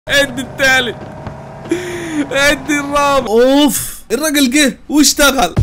ادي التالت ادي الرابع اوف الراجل جه واشتغل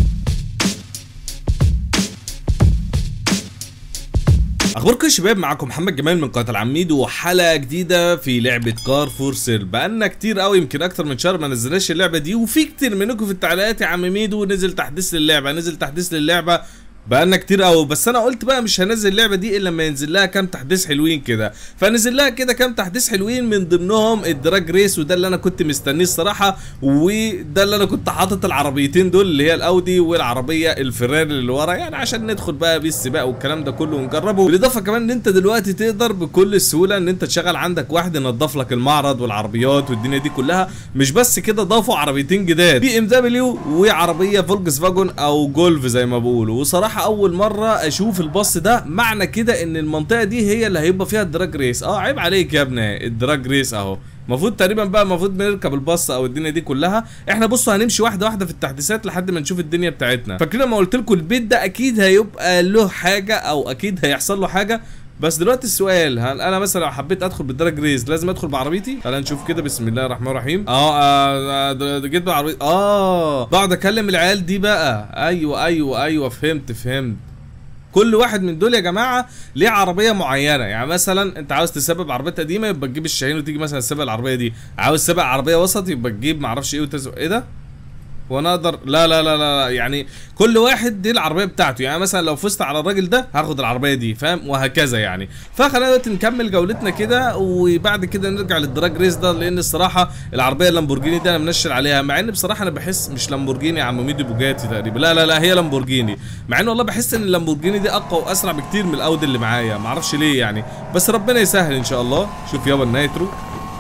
اخباركم يا شباب معاكم محمد جمال من قناه العميد وحلقه جديده في لعبه كار فور سيل بقالنا كتير قوي يمكن اكتر من شهر ما نزلناش اللعبه دي وفي كتير منكم في التعليقات يا عم ميدو نزل تحديث للعبه نزل تحديث للعبه بقالنا كتير قوي بس انا قلت بقى مش هنزل اللعبه دي الا لما ينزل لها كام تحديث حلوين كده فنزل لها كده كام تحديث حلوين من ضمنهم الدراج ريس وده اللي انا كنت مستنيه الصراحه وده اللي انا كنت حاطط العربيتين دول اللي هي الاودي والعربيه الفيراري اللي ورا يعني عشان ندخل بقى بيه السباق والكلام ده كله ونجربه بالاضافه كمان ان انت دلوقتي تقدر بكل سهوله ان انت تشغل عندك واحد ينظف لك المعرض والعربيات والدنيا دي كلها مش بس كده ضافوا عربيتين جداد بي ام دبليو وعربيه فولكس فاجون او جولف زي ما بيقولوا وصراحه اول مره اشوف الباص ده معنى كده ان المنطقه دي هي اللي هيبقى فيها الدراج ريس اه عيب عليك يا ابني الدراج ريس اهو المفروض تقريبا بقى المفروض بنركب الباص او الدنيا دي كلها احنا بصوا هنمشي واحده واحده في التحديثات لحد ما نشوف الدنيا بتاعتنا فاكرين لما قلت لكم البيت ده اكيد هيبقى له حاجه او اكيد هيحصل له حاجه بس دلوقتي السؤال هل انا مثلا لو حبيت ادخل بالدراج ريس لازم ادخل بعربيتي خلينا نشوف كده بسم الله الرحمن الرحيم اه, آه ده- ده جيت بعربيتي اه بقعد اكلم العيال دي بقى ايوه ايوه ايوه فهمت فهمت كل واحد من دول يا جماعه ليه عربيه معينه يعني مثلا انت عاوز تسبب عربيه قديمه يبقى تجيب الشاهين وتيجي مثلا تسبق العربيه دي عاوز تسبق عربيه وسط يبقى تجيب معرفش ايه وتزق ايه ده وانا اقدر لا لا لا لا لا، يعني كل واحد دي العربيه بتاعته يعني مثلا لو فزت على الراجل ده هاخد العربيه دي فاهم وهكذا يعني فخلينا دلوقتي نكمل جولتنا كده وبعد كده نرجع للدراج ريس ده لان الصراحه العربيه اللامبورجيني دي انا منشل عليها مع ان بصراحه انا بحس مش لامبورجيني يا عم ميدي بوجاتي تقريبا لا لا لا هي لامبورجيني مع ان والله بحس ان اللامبورجيني دي اقوى واسرع بكتير من الاودي اللي معايا معرفش ليه يعني بس ربنا يسهل ان شاء الله شوف يابا النايترو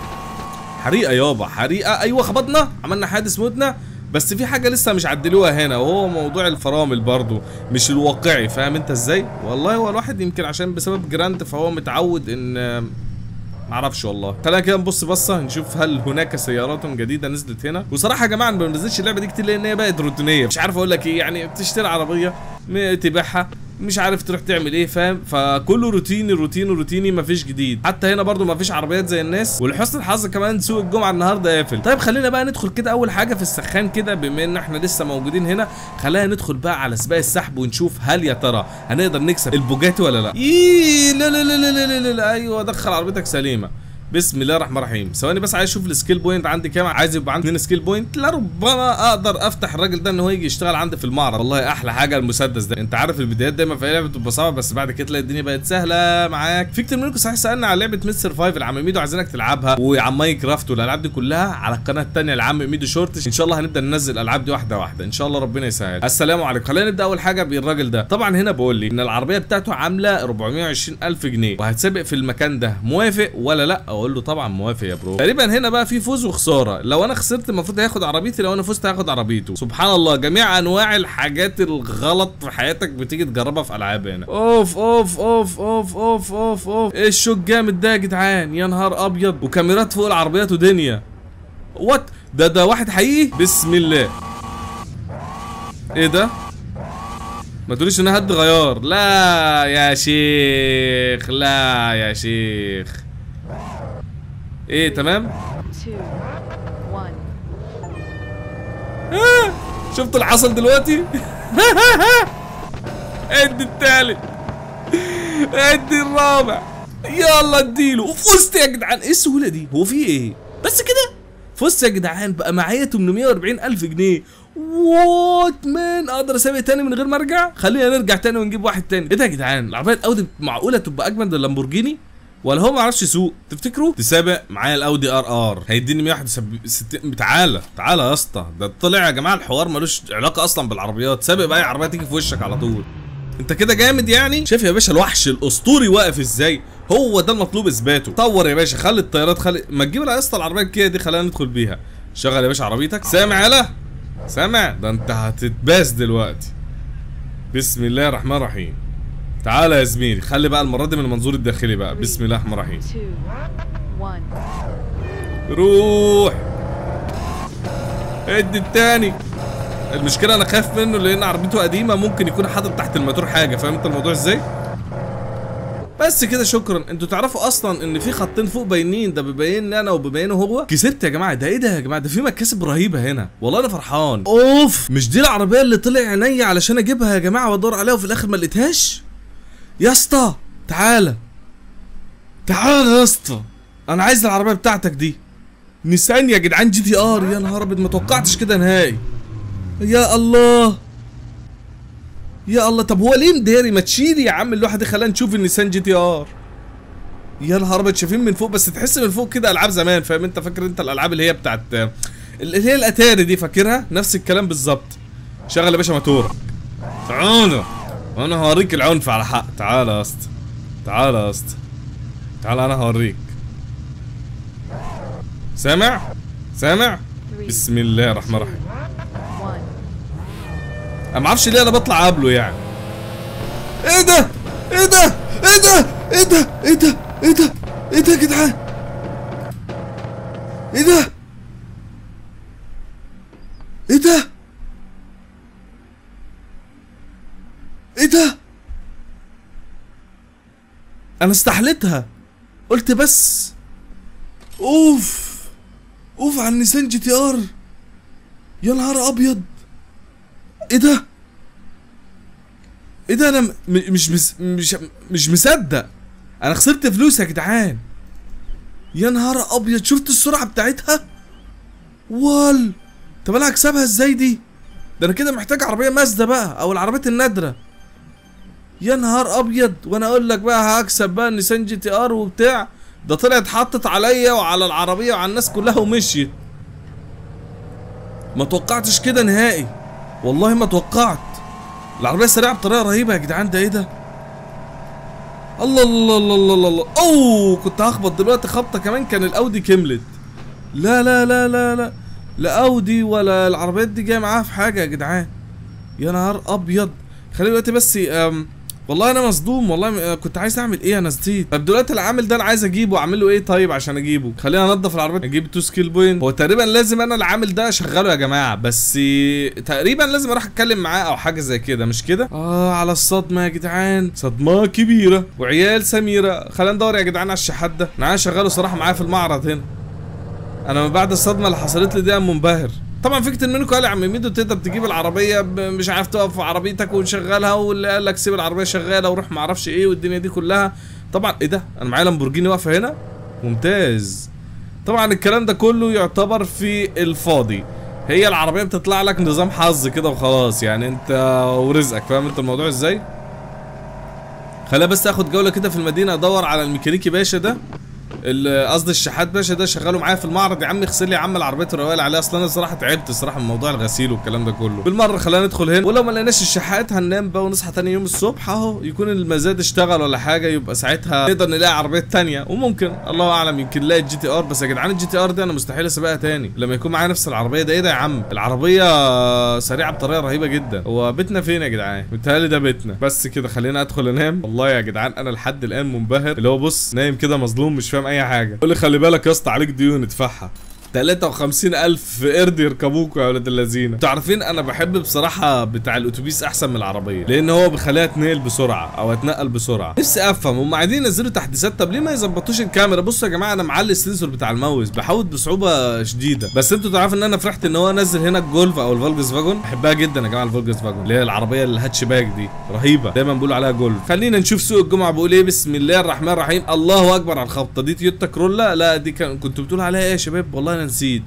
حريقه يابا حريقه ايوه خبطنا عملنا حادث موتنا بس في حاجه لسه مش عدلوها هنا وهو موضوع الفرامل برضو مش الواقعي فاهم انت ازاي والله هو الواحد يمكن عشان بسبب جراند فهو متعود ان معرفش والله خلينا كده نبص بصه نشوف هل هناك سيارات جديده نزلت هنا وصراحه يا جماعه انا ما بنزلش اللعبه دي كتير لان هي بقت روتينيه مش عارف اقول لك ايه يعني بتشتري عربيه م- تبيعها مش عارف تروح تعمل ايه فاهم فكله روتيني روتيني روتيني مفيش جديد حتى هنا برضو مفيش عربيات زي الناس ولحسن الحظ كمان سوق الجمعه النهارده قافل طيب خلينا بقى ندخل كده اول حاجه في السخان كده بما ان احنا لسه موجودين هنا خلينا ندخل بقى على سباق السحب ونشوف هل يا ترى هنقدر نكسب البوجاتي ولا لا ايه لا لا لا لا لا لا, لا, لا. ايوه دخل عربيتك سليمه بسم الله الرحمن الرحيم ثواني بس عايز اشوف السكيل بوينت عندي كام عايز يبقى عندي 2 سكيل بوينت لربما اقدر افتح الراجل ده ان هو يجي يشتغل عندي في المعرض والله احلى حاجه المسدس ده انت عارف البدايات دايما في اي لعبه بتبقى صعبه بس بعد كده تلاقي الدنيا بقت سهله معاك في كتير منكم صحيح سالنا على لعبه مستر فايف العم ميدو عايزينك تلعبها وعن ماين كرافت والالعاب دي كلها على القناه الثانيه العم ميدو شورتش ان شاء الله هنبدا ننزل الالعاب دي واحده واحده ان شاء الله ربنا يسهل السلام عليكم خلينا نبدا اول حاجه بالراجل ده طبعا هنا بقول لي ان العربيه بتاعته عامله 420 الف جنيه وهتسابق في المكان ده موافق ولا لا اقول له طبعا موافق يا برو تقريبا هنا بقى في فوز وخساره لو انا خسرت المفروض هياخد عربيتي لو انا فزت هاخد عربيته سبحان الله جميع انواع الحاجات الغلط في حياتك بتيجي تجربها في العاب هنا اوف اوف اوف اوف اوف اوف اوف ايه الشوك جامد ده يا جدعان يا نهار ابيض وكاميرات فوق العربيات ودنيا وات ده ده واحد حقيقي بسم الله ايه ده ما تقوليش ان هد غيار لا يا شيخ لا يا شيخ ايه تمام two, one. شفت اللي حصل دلوقتي ادي التالت ادي الرابع يلا اديله وفزت يا جدعان ايه السهوله دي هو في ايه بس كده فزت يا جدعان بقى معايا 840 الف جنيه وات مان اقدر اسابق تاني من غير ما ارجع خلينا نرجع تاني ونجيب واحد تاني ايه ده يا جدعان العربيه الاودي معقوله تبقى اجمل من اللامبورجيني ولا هو ما عرفش يسوق تفتكروا تسابق معايا الاودي ار ار هيديني 161 تعالى تعالى يا اسطى ده طلع يا جماعه الحوار ملوش علاقه اصلا بالعربيات سابق باي عربيه تيجي في وشك على طول انت كده جامد يعني شايف يا باشا الوحش الاسطوري واقف ازاي هو ده المطلوب اثباته طور يا باشا خلي الطيارات خلي ما تجيب يا اسطى العربيه الكيا دي خلينا ندخل بيها شغل يا باشا عربيتك سامع يالا سامع ده انت هتتباس دلوقتي بسم الله الرحمن الرحيم تعالى يا زميلي خلي بقى المره دي من المنظور الداخلي بقى بسم الله الرحمن الرحيم Two, one. روح ادي التاني المشكله انا خايف منه لان عربيته قديمه ممكن يكون حاطط تحت الموتور حاجه فاهم انت الموضوع ازاي بس كده شكرا انتوا تعرفوا اصلا ان في خطين فوق باينين ده بيبينني انا وبيبينه هو كسبت يا جماعه ده ايه ده يا جماعه ده في مكاسب رهيبه هنا والله انا فرحان اوف مش دي العربيه اللي طلع عينيا علشان اجيبها يا جماعه وادور عليها وفي الاخر ما لقيتهاش يا اسطى تعالى تعالى يا اسطى انا عايز العربيه بتاعتك دي نيسان يا جدعان جي تي ار يا نهار ابيض ما توقعتش كده نهائي يا الله يا الله طب هو ليه مداري ما تشيلي يا عم الواحد خلانا نشوف النيسان جي تي ار يا نهار ابيض شايفين من فوق بس تحس من فوق كده العاب زمان فاهم انت فاكر انت الالعاب اللي هي بتاعت اللي هي الاتاري دي فاكرها نفس الكلام بالظبط شغل يا باشا موتورك تعالى وانا هوريك العنف على حق تعالى يا اسطى تعالى يا اسطى تعالى انا هوريك سامع سامع three, بسم الله الرحمن الرحيم one. انا ما اعرفش ليه انا بطلع قبله يعني ايه ده ايه ده ايه ده ايه ده ايه ده ايه ده ايه ده يا جدعان ايه ده ايه ده ايه ده انا استحلتها قلت بس اوف اوف على النيسان جي تي ار يا نهار ابيض ايه ده ايه ده انا م- مش مش مش مش مصدق انا خسرت فلوس يا جدعان يا نهار ابيض شفت السرعه بتاعتها وال طب انا هكسبها ازاي دي ده انا كده محتاج عربيه مازدا بقى او العربيات النادره يا نهار ابيض وانا اقول لك بقى هكسب بقى نيسان جي تي ار وبتاع ده طلعت حطت عليا وعلى العربيه وعلى الناس كلها ومشيت ما توقعتش كده نهائي والله ما توقعت العربية سريعة بطريقة رهيبة يا جدعان ده ايه ده؟ الله الله الله الله الله الله اوه كنت هخبط دلوقتي خبطة كمان كان الاودي كملت لا لا لا لا لا لا اودي ولا العربيات دي جاية معاها في حاجة يا جدعان يا نهار ابيض خليني دلوقتي بس أم والله انا مصدوم والله م- كنت عايز اعمل ايه انا نسيت طب دلوقتي العامل ده انا عايز اجيبه اعمل له ايه طيب عشان اجيبه خلينا انضف العربيه اجيب تو سكيل بوينت هو تقريبا لازم انا العامل ده اشغله يا جماعه بس تقريبا لازم اروح اتكلم معاه او حاجه زي كده مش كده اه على الصدمه يا جدعان صدمه كبيره وعيال سميره خلينا ندور يا جدعان على الشحات ده انا عايز اشغله صراحه معايا في المعرض هنا انا من بعد الصدمه اللي حصلت لي دي انا منبهر طبعا في كتير منكم قال يا عم ميدو تقدر تجيب العربيه ب- مش عارف تقف في عربيتك وتشغلها واللي قال لك سيب العربيه شغاله وروح ما اعرفش ايه والدنيا دي كلها طبعا ايه ده انا معايا لامبورجيني واقفه هنا ممتاز طبعا الكلام ده كله يعتبر في الفاضي هي العربيه بتطلع لك نظام حظ كده وخلاص يعني انت ورزقك فاهم انت الموضوع ازاي خلينا بس اخد جوله كده في المدينه ادور على الميكانيكي باشا ده ال- قصدي الشحات باشا ده شغاله معايا في المعرض يا عم اغسل لي يا عم العربيه الروائل عليها اصل انا الصراحه تعبت الصراحه من موضوع الغسيل والكلام ده كله بالمره خلينا ندخل هنا ولو ما لقيناش الشحات هننام بقى ونصحى تاني يوم الصبح اهو يكون المزاد اشتغل ولا حاجه يبقى ساعتها نقدر نلاقي عربيات تانية وممكن الله اعلم يمكن نلاقي الجي تي ار بس يا جدعان الجي تي ار دي انا مستحيل اسابقها تاني لما يكون معايا نفس العربيه ده ايه ده يا عم العربيه سريعه بطريقه رهيبه جدا هو بيتنا فين يا جدعان متهيألي ده بيتنا بس كده خلينا ادخل انام والله يا جدعان انا لحد الان منبهر اللي هو بص نايم كده مظلوم مش فاهم اي حاجه قول لي خلي بالك يا اسطى عليك ديون ادفعها 53000 قرد يركبوكوا يا ولاد اللذينه انتوا عارفين انا بحب بصراحه بتاع الاتوبيس احسن من العربيه لان هو بيخليها تنقل بسرعه او اتنقل بسرعه نفسي افهم هم عايزين ينزلوا تحديثات طب ليه ما يظبطوش الكاميرا بصوا يا جماعه انا معلي السنسور بتاع الماوس بحاول بصعوبه شديده بس انتوا تعرفوا ان انا فرحت ان هو نزل هنا الجولف او الفولكس فاجون بحبها جدا يا جماعه الفولكس فاجون اللي هي العربيه الهاتشباك دي رهيبه دايما بيقولوا عليها جولف خلينا نشوف سوق الجمعه بيقول ايه بسم الله الرحمن الرحيم الله اكبر على الخبطه دي تويوتا كرولا لا دي كان كنتوا بتقولوا عليها ايه يا شباب والله انا نسيت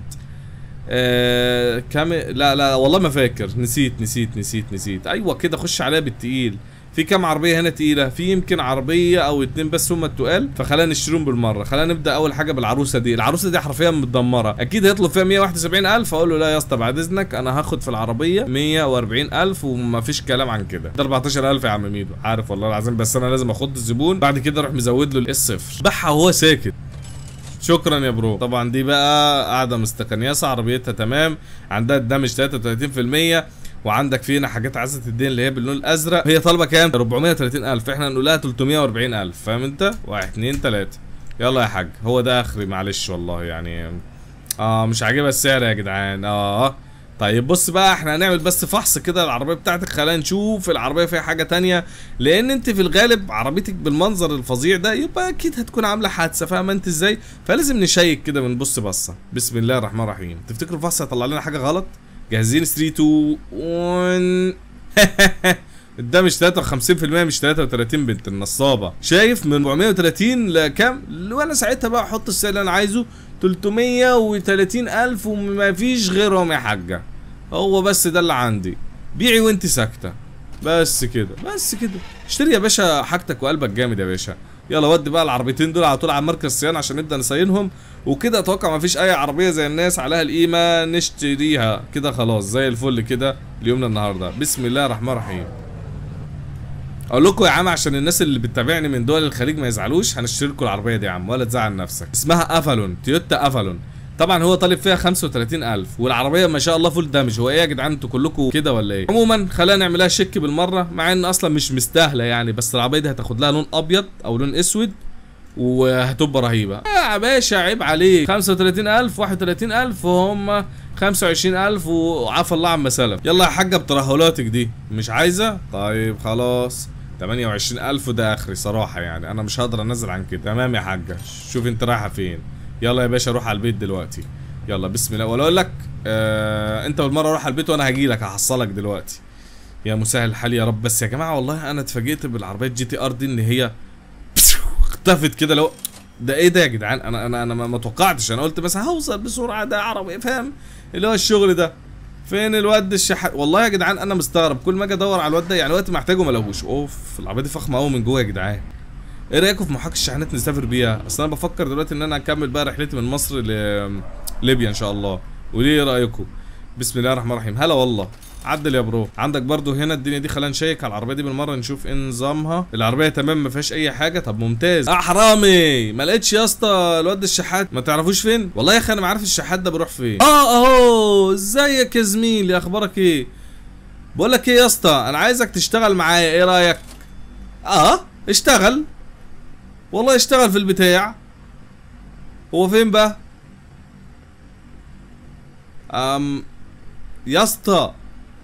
آه كام لا لا والله ما فاكر نسيت نسيت نسيت نسيت ايوه كده خش عليها بالتقيل في كام عربيه هنا تقيله في يمكن عربيه او اتنين بس هم التقال فخلينا نشتريهم بالمره خلينا نبدا اول حاجه بالعروسه دي العروسه دي حرفيا متدمره اكيد هيطلب فيها 171000 اقول له لا يا اسطى بعد اذنك انا هاخد في العربيه 140000 وما فيش كلام عن كده ده 14000 يا عم ميدو عارف والله العظيم بس انا لازم اخد الزبون بعد كده اروح مزود له الصفر بحها وهو ساكت شكرا يا برو طبعا دي بقى قاعده مستقنيسه عربيتها تمام عندها الدمج 33% وعندك فينا حاجات عزة الدين اللي هي باللون الازرق هي طالبه كام 430000 احنا هنقول لها 340000 فاهم انت 1 2 3 يلا يا حاج هو ده اخري معلش والله يعني اه مش عاجبها السعر يا جدعان اه طيب بص بقى احنا هنعمل بس فحص كده العربيه بتاعتك خلينا نشوف العربيه فيها حاجه تانية لان انت في الغالب عربيتك بالمنظر الفظيع ده يبقى اكيد هتكون عامله حادثه فاهمه انت ازاي فلازم نشيك كده بنبص بصه بسم الله الرحمن الرحيم تفتكروا الفحص هيطلع لنا حاجه غلط جاهزين 3 2 1 ده مش 53% مش 33 بنت النصابه شايف من 430 لكام وانا ساعتها بقى احط السعر اللي انا عايزه 330 الف وما فيش غيرهم يا حاجه هو بس ده اللي عندي بيعي وانت ساكته بس كده بس كده اشتري يا باشا حاجتك وقلبك جامد يا باشا يلا ودي بقى العربيتين دول على طول على مركز صيانه عشان نبدا نصينهم وكده اتوقع ما فيش اي عربيه زي الناس عليها القيمه نشتريها كده خلاص زي الفل كده اليومنا النهارده بسم الله الرحمن الرحيم اقول لكم يا عم عشان الناس اللي بتتابعني من دول الخليج ما يزعلوش هنشتري لكم العربيه دي يا عم ولا تزعل نفسك اسمها افالون تويوتا افالون طبعا هو طالب فيها 35000 والعربيه ما شاء الله فول دامج هو ايه يا جدعان انتوا كلكم كده ولا ايه عموما خلينا نعملها شيك بالمره مع ان اصلا مش مستاهله يعني بس العربيه دي هتاخد لها لون ابيض او لون اسود وهتبقى رهيبه يا باشا عيب عليك 35000 31000 وهم 25000 وعفى الله عما سلف يلا يا حاجه بترهلاتك دي مش عايزه طيب خلاص 28000 ده اخري صراحه يعني انا مش هقدر انزل عن كده تمام يا حاجه شوف انت رايحه فين يلا يا باشا روح على البيت دلوقتي يلا بسم الله ولا اقول لك آه انت بالمره روح على البيت وانا هجي لك هحصلك دلوقتي يا مسهل الحال يا رب بس يا جماعه والله انا اتفاجئت بالعربيه جي تي ار دي ان هي اختفت كده لو ده ايه ده يا جدعان انا انا انا ما ما توقعتش انا قلت بس هوصل بسرعه ده عربي فاهم اللي هو الشغل ده فين الواد الشحات والله يا جدعان انا مستغرب كل ما اجي ادور على الواد ده يعني وقت محتاجه ما لهوش اوف العربيه دي فخمه قوي من جوه يا جدعان ايه رايكم في محاكي الشحنات نسافر بيها اصل انا بفكر دلوقتي ان انا اكمل بقى رحلتي من مصر ل ليبيا ان شاء الله وليه ايه رايكم بسم الله الرحمن الرحيم هلا والله عدل يا برو عندك برضو هنا الدنيا دي خلينا نشيك على العربيه دي بالمره نشوف ايه نظامها العربيه تمام ما فيهاش اي حاجه طب ممتاز اه حرامي ما لقيتش يا اسطى الواد الشحات ما تعرفوش فين والله يا اخي انا ما عارف الشحات ده بيروح فين اه اهو ازيك يا زميلي اخبارك ايه بقول لك ايه يا اسطى انا عايزك تشتغل معايا ايه رايك اه اشتغل والله اشتغل في البتاع هو فين بقى ام يا اسطى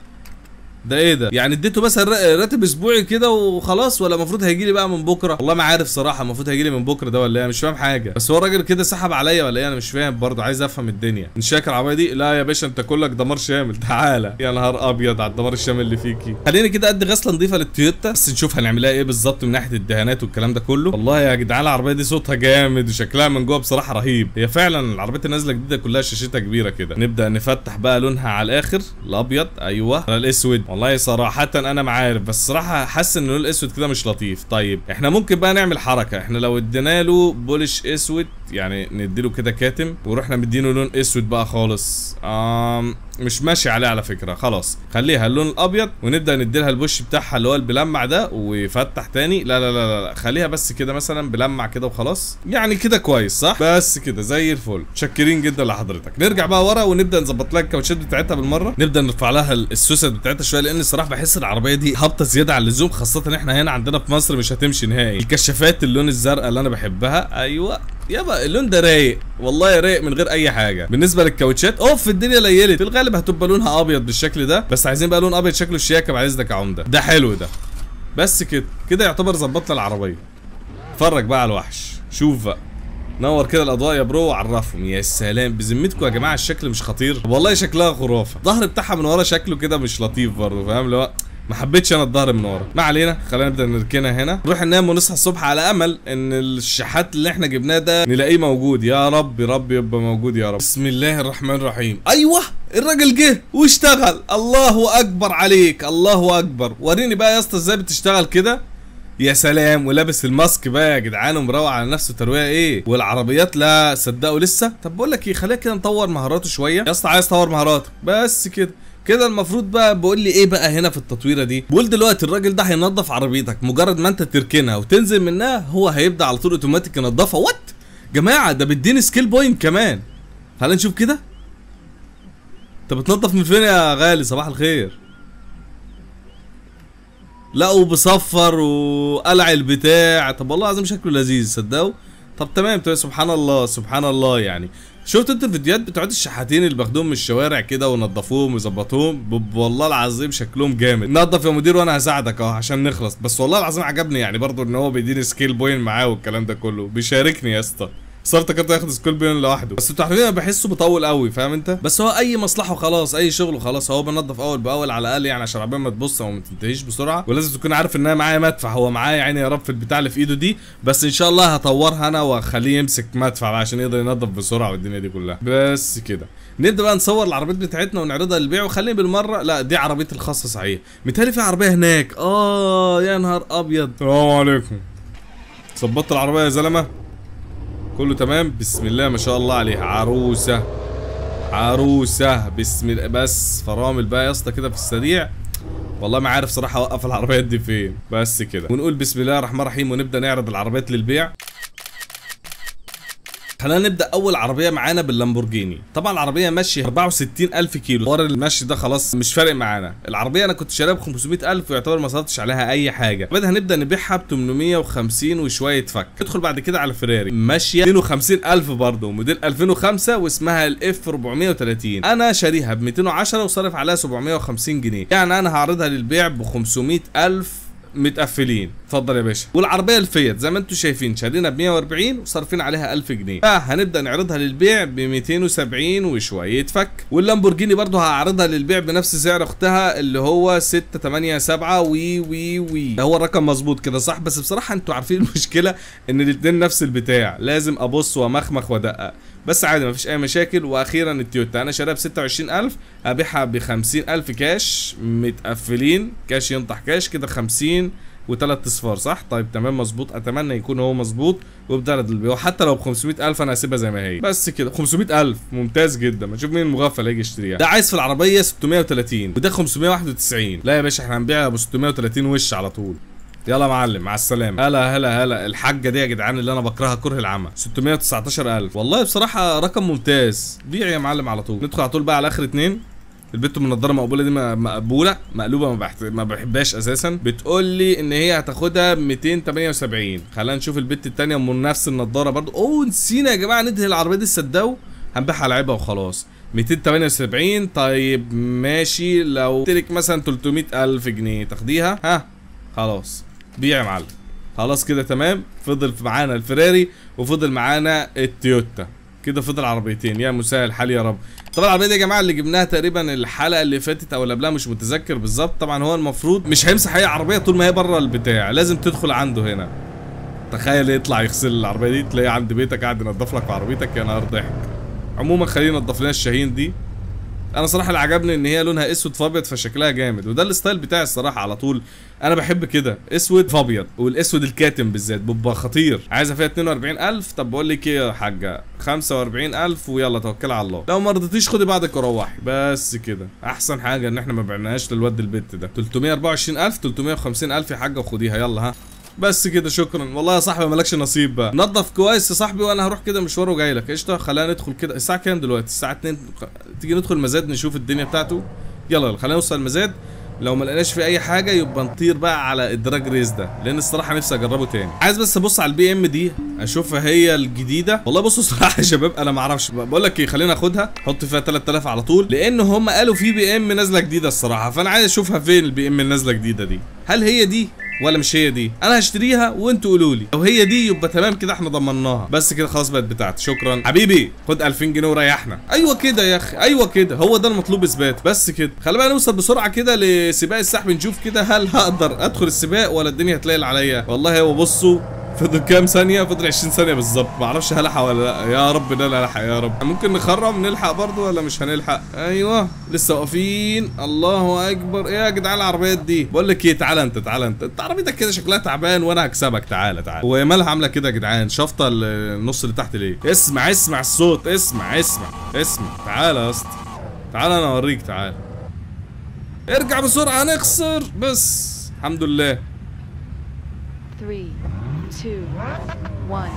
ده ايه ده يعني اديته مثلا ر- راتب اسبوعي كده وخلاص ولا المفروض هيجي لي بقى من بكره والله ما عارف صراحه المفروض هيجي لي من بكره ده ولا ايه مش فاهم حاجه بس هو الراجل كده سحب عليا ولا ايه انا مش فاهم برضه عايز افهم الدنيا نشاك العربيه دي لا يا باشا انت كلك دمار شامل تعالى يا نهار ابيض على الدمار الشامل اللي فيكي خليني كده ادي غسله نظيفه للتويوتا بس نشوف هنعملها ايه بالظبط من ناحيه الدهانات والكلام ده كله والله يا جدعان العربيه دي صوتها جامد وشكلها من جوه بصراحه رهيب هي فعلا العربيات النازله جديده كلها شاشتها كبيره كده نبدا نفتح بقى لونها على الاخر الابيض ايوه على الاسود والله صراحه انا ما عارف بس صراحه حاسس ان اللون الاسود كده مش لطيف طيب احنا ممكن بقى نعمل حركه احنا لو ادينا له بولش اسود يعني نديله كده كاتم ورحنا مدينه لون اسود بقى خالص آم مش ماشي عليه على فكره خلاص خليها اللون الابيض ونبدا نديلها البوش بتاعها اللي هو البلمع ده ويفتح تاني لا لا لا لا خليها بس كده مثلا بلمع كده وخلاص يعني كده كويس صح بس كده زي الفل متشكرين جدا لحضرتك نرجع بقى ورا ونبدا نظبط لها الكاوتشات بتاعتها بالمره نبدا نرفع لها السوست بتاعتها شويه لان الصراحه بحس العربيه دي هابطه زياده عن اللزوم خاصه ان احنا هنا عندنا في مصر مش هتمشي نهائي الكشافات اللون الزرقاء اللي انا بحبها ايوه يابا اللون ده رايق والله رايق من غير اي حاجه بالنسبه للكاوتشات اوف الدنيا ليلت في الغالب هتبقى لونها ابيض بالشكل ده بس عايزين بقى لون ابيض شكله شياكه بعد اذنك يا عمده ده حلو ده بس كده كده يعتبر ظبطنا العربيه اتفرج بقى على الوحش شوف بقى نور كده الاضواء يا برو وعرفهم يا سلام بذمتكم يا جماعه الشكل مش خطير والله شكلها خرافه الظهر بتاعها من ورا شكله كده مش لطيف برضه فاهم اللي هو ما حبيتش انا الظهر من ورا ما علينا خلينا نبدا نركنها هنا نروح ننام ونصحى الصبح على امل ان الشحات اللي احنا جبناه ده نلاقيه موجود يا رب يا رب يبقى موجود يا رب بسم الله الرحمن الرحيم ايوه الراجل جه واشتغل الله اكبر عليك الله اكبر وريني بقى يا اسطى ازاي بتشتغل كده يا سلام ولابس الماسك بقى يا جدعان ومروق على نفسه ترويقه ايه والعربيات لا صدقوا لسه طب بقول لك ايه خلينا كده نطور مهاراته شويه يا اسطى عايز اطور مهاراتك بس كده كده المفروض بقى بقول لي ايه بقى هنا في التطويره دي بقول دلوقتي الراجل ده هينظف عربيتك مجرد ما انت تركنها وتنزل منها هو هيبدا على طول اوتوماتيك ينظفها وات جماعه ده بيديني سكيل بوينت كمان تعال نشوف كده انت بتنظف من فين يا غالي صباح الخير لا وبصفر وقلع البتاع طب والله العظيم شكله لذيذ صدقوا طب تمام تمام سبحان الله سبحان الله يعني شفت انت الفيديوهات بتوعت الشحاتين اللي باخدوهم من الشوارع كده ونضفوهم ويظبطوهم ب- والله العظيم شكلهم جامد نضف يا مدير وانا هساعدك اهو عشان نخلص بس والله العظيم عجبني يعني برضو ان هو بيديني سكيل بوين معاه والكلام ده كله بيشاركني يا اسطى صرت كنت ياخد سكول بوين لوحده بس انتوا عارفين انا بحسه بيطول قوي فاهم انت بس هو اي مصلحه وخلاص اي شغل وخلاص هو بنضف اول باول على الاقل يعني عشان العربيه ما تبص او ما تنتهيش بسرعه ولازم تكون عارف ان انا معايا مدفع هو معايا يعني يا رب في البتاع اللي في ايده دي بس ان شاء الله هطورها انا واخليه يمسك مدفع بقى عشان يقدر ينظف بسرعه والدنيا دي كلها بس كده نبدا بقى نصور العربيات بتاعتنا ونعرضها للبيع وخليني بالمره لا دي عربيتي الخاصه صحيح متهيألي في عربيه هناك اه يا نهار ابيض السلام عليكم ظبطت العربيه يا زلمه كله تمام بسم الله ما شاء الله عليها عروسه عروسه بسم الله بس فرامل بقى يا اسطى كده في السريع والله ما عارف صراحه اوقف العربيات دي فين بس كده ونقول بسم الله الرحمن الرحيم ونبدا نعرض العربيات للبيع خلينا نبدا اول عربيه معانا باللامبورجيني طبعا العربيه ماشيه 64 الف كيلو ورا المشي ده خلاص مش فارق معانا العربيه انا كنت شاريها ب 500 الف ويعتبر ما صرفتش عليها اي حاجه بعدها هنبدا نبيعها ب 850 وشويه فك ندخل بعد كده على فيراري ماشيه 52 الف برضه موديل 2005 واسمها الاف 430 انا شاريها ب 210 وصارف عليها 750 جنيه يعني انا هعرضها للبيع ب 500 الف متقفلين اتفضل يا باشا والعربيه الفيت زي ما انتم شايفين شارينا ب 140 وصارفين عليها 1000 جنيه فهنبدا نعرضها للبيع ب 270 وشويه فك واللامبورجيني برضو هعرضها للبيع بنفس سعر اختها اللي هو 687 وي وي وي هو الرقم مظبوط كده صح بس بصراحه انتوا عارفين المشكله ان الاثنين نفس البتاع لازم ابص ومخمخ وادقق بس عادي مفيش اي مشاكل واخيرا التويوتا انا شاريها ب 26000 ابيعها ب 50000 كاش متقفلين كاش ينطح كاش كده 50 وثلاث اصفار صح طيب تمام مظبوط اتمنى يكون هو مظبوط وبدرجه البيع وحتى لو ب 500000 انا هسيبها زي ما هي بس كده 500000 ممتاز جدا ما نشوف مين المغفل هيجي يشتريها ده عايز في العربيه 630 وده 591 لا يا باشا احنا هنبيعها ابو 630 وش على طول يلا يا معلم مع السلامه هلا هلا هلا الحاجه دي يا جدعان اللي انا بكرهها كره العمى 619000 والله بصراحه رقم ممتاز بيع يا معلم على طول ندخل على طول بقى على اخر اتنين البت المنضره مقبوله دي م- مقبوله مقلوبه ما, بحت... ما بحبهاش اساسا بتقول لي ان هي هتاخدها 278 خلينا نشوف البت التانية من نفس النضاره برضو اوه نسينا يا جماعه ندهي العربيه دي تصدقوا هنبيعها لعبها وخلاص 278 طيب ماشي لو قلت لك مثلا 300 الف جنيه تاخديها ها خلاص بيع يا معلم خلاص كده تمام فضل معانا الفراري وفضل معانا التويوتا كده فضل عربيتين يا مسهل الحال يا رب طبعا العربيه دي يا جماعه اللي جبناها تقريبا الحلقه اللي فاتت او اللي قبلها مش متذكر بالظبط طبعا هو المفروض مش هيمسح اي عربيه طول ما هي بره البتاع لازم تدخل عنده هنا تخيل يطلع يغسل العربيه دي تلاقيه عند بيتك قاعد ينضف لك في عربيتك يا نهار ضحك عموما خلينا ننضف لنا الشاهين دي انا صراحه اللي عجبني ان هي لونها اسود فابيض فشكلها جامد وده الستايل بتاعي الصراحه على طول انا بحب كده اسود فابيض والاسود الكاتم بالذات بيبقى خطير عايزه فيها 42000 طب بقول لك ايه يا حاجه 45000 ويلا توكل على الله لو ما رضيتيش خدي بعضك وروحي بس كده احسن حاجه ان احنا ما بعناهاش للواد البت ده 324000 350000 يا حاجه وخديها يلا ها بس كده شكرا والله يا صاحبي مالكش نصيب بقى نظف كويس يا صاحبي وانا هروح كده مشوار وجاي لك قشطه خلينا ندخل كده الساعه كام دلوقتي الساعه 2 تيجي ندخل مزاد نشوف الدنيا بتاعته يلا يلا خلينا نوصل المزاد لو ما لقيناش في اي حاجه يبقى نطير بقى على الدراج ريس ده لان الصراحه نفسي اجربه تاني عايز بس ابص على البي ام دي اشوفها هي الجديده والله بصوا صراحه يا شباب انا ما اعرفش بقول لك ايه خلينا اخدها حط فيها 3000 على طول لان هم قالوا في بي ام نازله جديده الصراحه فانا عايز اشوفها فين البي ام النازله جديده دي هل هي دي ولا مش هي دي انا هشتريها وانتوا قولوا لي لو هي دي يبقى تمام كده احنا ضمناها بس كده خلاص بقت بتاعتي شكرا حبيبي خد 2000 جنيه وريحنا ايوه كده يا اخي ايوه كده هو ده المطلوب اثبات بس كده خلينا بقى نوصل بسرعه كده لسباق السحب نشوف كده هل هقدر ادخل السباق ولا الدنيا هتلاقي عليا والله هو بصوا فضل كام ثانية؟ فضل 20 ثانية بالظبط، معرفش هلحق ولا لا، يا رب ده لا الحق يا رب، ممكن نخرم نلحق برضه ولا مش هنلحق؟ ايوه لسه واقفين، الله اكبر، ايه يا جدعان العربيات دي؟ بقول لك ايه تعالى انت تعالى انت، انت عربيتك كده شكلها تعبان وانا هكسبك تعالى تعالى، هو مالها عاملة كده يا جدعان؟ شافطة النص اللي تحت ليه؟ اسمع اسمع الصوت، اسمع اسمع اسمع، تعالى يا اسطى، تعالى انا اوريك تعالى. ارجع بسرعة هنخسر بس، الحمد لله. three, two, one.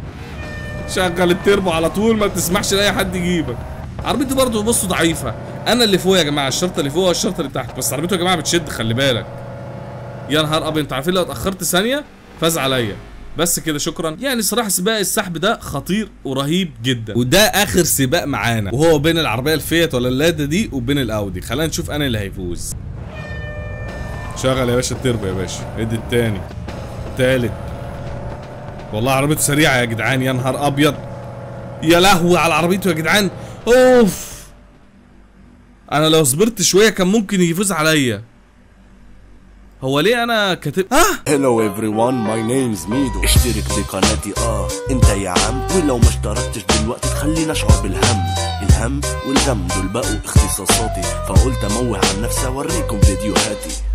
شغل التربو على طول ما تسمحش لاي حد يجيبك عربيتي برضه بصوا ضعيفه انا اللي فوق يا جماعه الشرطه اللي فوق والشرطه اللي تحت بس عربيته يا جماعه بتشد خلي بالك يا نهار ابيض انتوا عارفين لو اتاخرت ثانيه فاز عليا بس كده شكرا يعني صراحه سباق السحب ده خطير ورهيب جدا وده اخر سباق معانا وهو بين العربيه الفيات ولا اللادا دي وبين الاودي خلينا نشوف انا اللي هيفوز شغل يا باشا التربو يا باشا ادي التاني التالت والله عربيته سريعه يا جدعان يا نهار ابيض يا لهوي على عربيته يا جدعان اوف انا لو صبرت شويه كان ممكن يفوز عليا هو ليه انا كاتب اه Hello everyone my name's ميدو اشترك بقناتي اه انت يا عم ولو ما اشتركتش دلوقتي تخليني اشعر بالهم الهم والغم دول بقوا اختصاصاتي فقلت اموه عن نفسي اوريكم فيديوهاتي